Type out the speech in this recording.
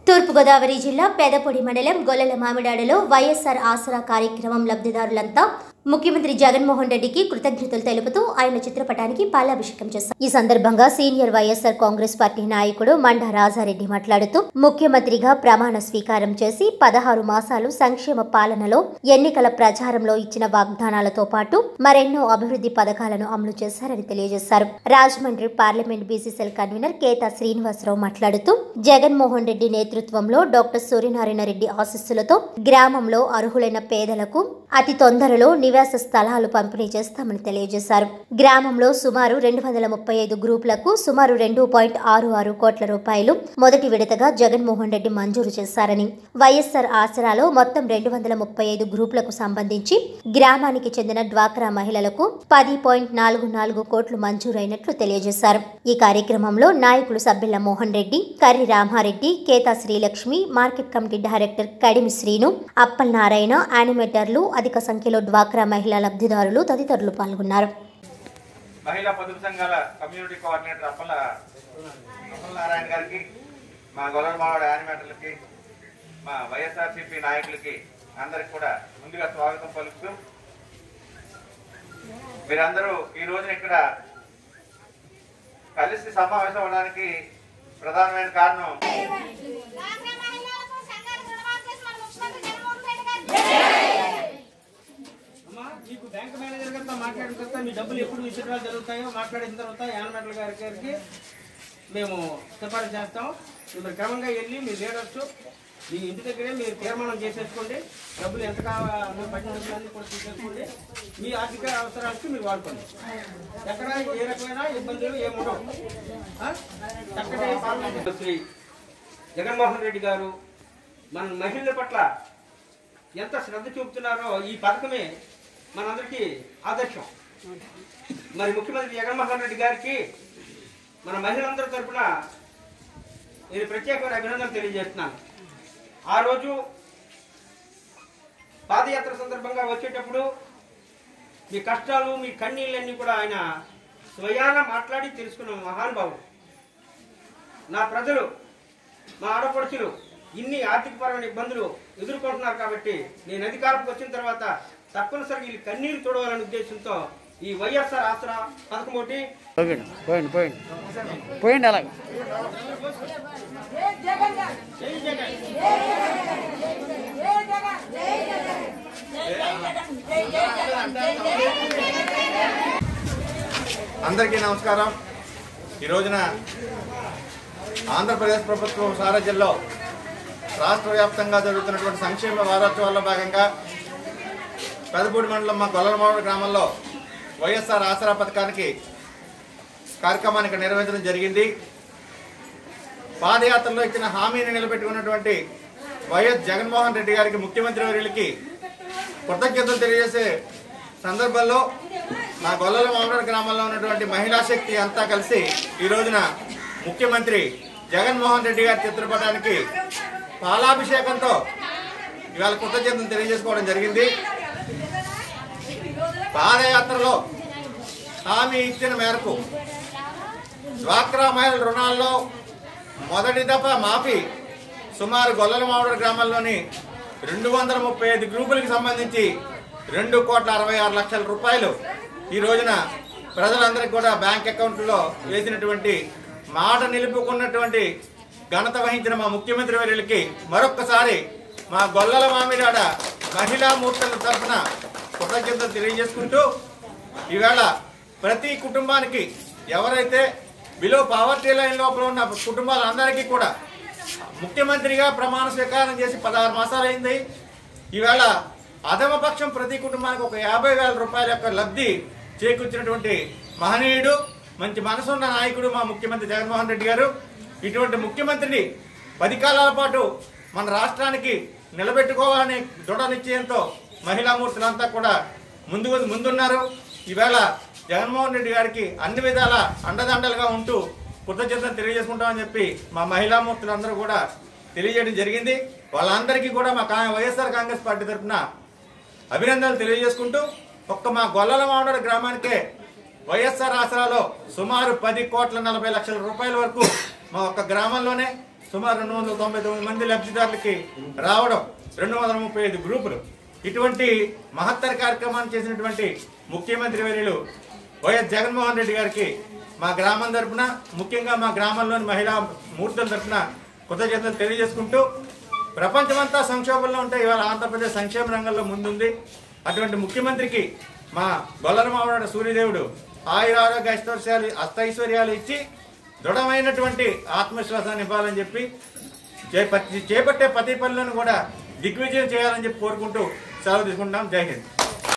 తూర్పుగోదావరి జిల్లా పెదపొడి మండలం గొల్లల మామిడాడలో వైఎస్ఆర్ ఆసరా కార్యక్రమం లబ్ధిదారులంతా ముఖ్యమంత్రి జగన్మోహన్ రెడ్డికి కృతజ్ఞతలు తెలుపుతూ ఆయన చిత్రపటానికి పాలాభిషేకం చేశారు ఈ సందర్భంగా సీనియర్ వైఎస్ఆర్ కాంగ్రెస్ పార్టీ నాయకుడు మండా రాజారెడ్డి మాట్లాడుతూ ముఖ్యమంత్రిగా ప్రమాణ స్వీకారం చేసి పదహారు మాసాలు సంక్షేమ పాలనలో ఎన్నికల ప్రచారంలో ఇచ్చిన వాగ్దానాలతో పాటు మరెన్నో అభివృద్ధి పథకాలను అమలు చేశారని తెలియజేశారు Rajahmundry parliament BCCL convener Ketha Srinivasarao మాట్లాడుతూ జగన్మోహన్ రెడ్డి నేతృత్వంలో డాక్టర్ సూర్యనారాయణ రెడ్డి ఆశీస్సులతో గ్రామంలో అర్హులైన పేదలకు అతి తొందరలో నివాస స్థలాలు పంపిణీ చేస్తామని తెలియజేశారు గ్రామంలో సుమారు రెండు వందల ముప్పై ఐదు గ్రూపులకు సుమారు రెండు పాయింట్ ఆరు ఆరు కోట్ల రూపాయలు మొదటి విడతగా జగన్మోహన్ రెడ్డి మంజూరు చేశారని వైఎస్ఆర్ ఆసరాలో మొత్తం రెండు వందల ముప్పై ఐదు గ్రూపులకు సంబంధించి గ్రామానికి చెందిన డ్వాక్రా మహిళలకు పది పాయింట్ నాలుగు నాలుగు కోట్లు మంజూరైనట్లు తెలియజేశారు ఈ కార్యక్రమంలో నాయకులు Sabbilla Mohan Reddy Karri Ramareddy Ketha Srilakshmi market committee director Kadimi Srinu Appal Narayana యానిమేటర్లు అధిక సంఖ్యలో డ్వాక్రా మహిళా లబ్ధిదారులు తదితరులు పాల్గొన్నారు మహిళా పొదుపు సంఘాల కమ్యూనిటీ కోఆర్డినేటర్ అప్పల అప్పల నారాయణ గారికి మా గొల్లమావాడ యానిమేటర్లకి మా వైఎస్ఆర్సీపీ నాయకులకి అందరికి కూడా ముందుగా స్వాగతం పలుకుతూ మీరందరూ ఈ రోజున ఇక్కడ కలిసి సమావేశం అవడానికి ప్రధానమైన కారణం డ్వాక్రా మహిళలకు సంఘాలు రుణమాఫీ చేసి మన ముఖ్యమంత్రి జగన్మోహన్ రెడ్డి గారికి అమ్మా మీకు బ్యాంక్ మేనేజర్ గారితో మాట్లాడిన తర్వాత మీ డబ్బులు ఎప్పుడు విత్డ్రాల్ జరుగుతాయో మాట్లాడిన తర్వాత యాన్మెట్ల గారి గారికి మేము సిఫారసు చేస్తాం మీరు క్రమంగా వెళ్ళి మీ లీడర్స్ మీ ఇంటి దగ్గరే మీరు తీర్మానం చేసేసుకోండి డబ్బులు ఎంత కావాలో పట్టిన డబ్బులు అన్ని కూడా తీసేసుకోండి మీ ఆర్థిక అవసరాలకు మీరు వాడుకోండి ఎక్కడ ఏ రకమైన ఇబ్బందులు ఏముండవు ఆ? చక్కటి పాలన శ్రీ జగన్మోహన్ రెడ్డి గారు మన మహిళల పట్ల ఎంత శ్రద్ధ చూపుతున్నారో ఈ పథకమే మనందరికీ ఆదర్శం మరి ముఖ్యమంత్రి జగన్మోహన్ రెడ్డి గారికి మన మహిళలందరి తరపున నేను ప్రత్యేకమైన అభినందనలు తెలియజేస్తున్నాను ఆ రోజు పాదయాత్ర సందర్భంగా వచ్చేటప్పుడు మీ కష్టాలు మీ కన్నీళ్ళన్నీ కూడా ఆయన స్వయాన మాట్లాడి తెలుసుకున్న మహానుభావుడు నా ప్రజలు మా ఆడపడుచులు ఇన్ని ఆర్థికపరమైన ఇబ్బందులు ఎదుర్కొంటున్నారు కాబట్టి నేను అధికారంకి వచ్చిన తర్వాత తప్పనిసరిగా వీళ్ళు కన్నీరు తొడవాలనే ఉద్దేశంతో ఈ వైఎస్ఆర్ ఆసరా పథకం ఒకటి పోయింది పోయింది పోయింది పోయింది అలా అందరికీ నమస్కారం ఈ రోజున ఆంధ్రప్రదేశ్ ప్రభుత్వం సారథ్యంలో రాష్ట్ర వ్యాప్తంగా జరుగుతున్నటువంటి సంక్షేమ వారోత్సవాల్లో భాగంగా పెదపూడి మండలం మా గొల్లలమూడ గ్రామంలో వైఎస్ఆర్ ఆసరా పథకానికి కార్యక్రమాన్ని ఇక్కడ నిర్వహించడం జరిగింది పాదయాత్రలో ఇచ్చిన హామీని నిలబెట్టుకున్నటువంటి వైఎస్ జగన్మోహన్ రెడ్డి గారికి ముఖ్యమంత్రి వర్యులకి కృతజ్ఞతలు తెలియజేసే సందర్భంలో మా గొల్లల మామిడి గ్రామంలో ఉన్నటువంటి మహిళా శక్తి అంతా కలిసి ఈ రోజున ముఖ్యమంత్రి జగన్మోహన్ రెడ్డి గారి చిత్రపటానికి పాలాభిషేకంతో ఇవాళ కృతజ్ఞతలు తెలియజేసుకోవడం జరిగింది పాదయాత్రలో హామీ ఇచ్చిన మేరకు డ్వాక్రా మహిళల రుణాల్లో మొదటి దఫా మాఫీ సుమారు గొల్లల మామిడి గ్రామంలోని రెండు వందల ముప్పై ఐదు గ్రూపులకు సంబంధించి రెండు కోట్ల అరవై ఆరు లక్షల రూపాయలు ఈ రోజున ప్రజలందరికీ కూడా బ్యాంక్ అకౌంట్లో వేసినటువంటి మాట నిలుపుకున్నటువంటి ఘనత వహించిన మా ముఖ్యమంత్రి వర్యులకి మరొక్కసారి మా గొల్లల మామిడాడ మహిళా మూర్తుల తరఫున కృతజ్ఞతలు తెలియజేసుకుంటూ ఈవేళ ప్రతి కుటుంబానికి ఎవరైతే బిలో పావర్టీ లైన్ లోపల ఉన్న కుటుంబాలందరికీ కూడా ముఖ్యమంత్రిగా ప్రమాణ స్వీకారం చేసి పదహారు మాసాలు అయింది ఈవేళ అధమపక్షం ప్రతి కుటుంబానికి ఒక యాభై వేల రూపాయల యొక్క లబ్ధి చేకూర్చినటువంటి మహనీయుడు మంచి మనసున్న నాయకుడు మా ముఖ్యమంత్రి జగన్మోహన్ రెడ్డి గారు ఇటువంటి ముఖ్యమంత్రిని పది కాలాల పాటు మన రాష్ట్రానికి నిలబెట్టుకోవాలని దృఢ నిశ్చయంతో మహిళామూర్తులంతా కూడా ముందు ముందున్నారు ఈవేళ జగన్మోహన్ రెడ్డి గారికి అన్ని విధాల అండదండలుగా ఉంటూ కృతజ్ఞతలు తెలియజేసుకుంటామని చెప్పి మా మహిళామూర్తులందరూ కూడా తెలియజేయడం జరిగింది వాళ్ళందరికీ కూడా మా కా- వైఎస్ఆర్ కాంగ్రెస్ పార్టీ తరఫున అభినందనలు తెలియజేసుకుంటూ ఒక్క మా గొల్లల మామిడి గ్రామానికే వైఎస్ఆర్ ఆసరాలో సుమారు పది కోట్ల నలభై లక్షల రూపాయల వరకు మా ఒక్క గ్రామంలోనే సుమారు రెండు వందల తొంభై తొమ్మిది మంది లబ్ధిదారులకి రావడం రెండు వందల ముప్పై ఐదు గ్రూపులు ఇటువంటి మహత్తర కార్యక్రమాన్ని చేసినటువంటి ముఖ్యమంత్రి వర్యులు వైఎస్ జగన్మోహన్ రెడ్డి గారికి మా గ్రామం తరపున ముఖ్యంగా మా గ్రామంలోని మహిళా మూర్తుల తరపున కృతజ్ఞతలు తెలియజేసుకుంటూ ప్రపంచమంతా సంక్షోభంలో ఉంటే ఇవాళ ఆంధ్రప్రదేశ్ సంక్షేమ రంగంలో ముందుంది అటువంటి ముఖ్యమంత్రికి మా గొల్లరమావాడ సూర్యదేవుడు ఆయుర ఆరోగ్య ఐశ్వర్యాలు అష్టైశ్వర్యాలు ఇచ్చి దృఢమైనటువంటి ఆత్మవిశ్వాసాన్ని ఇవ్వాలని చెప్పి చే- చేపట్టే ప్రతి పనులను కూడా దిగ్విజయం చేయాలని చెప్పి కోరుకుంటూ సెలవు తీసుకుంటాం జై హింద్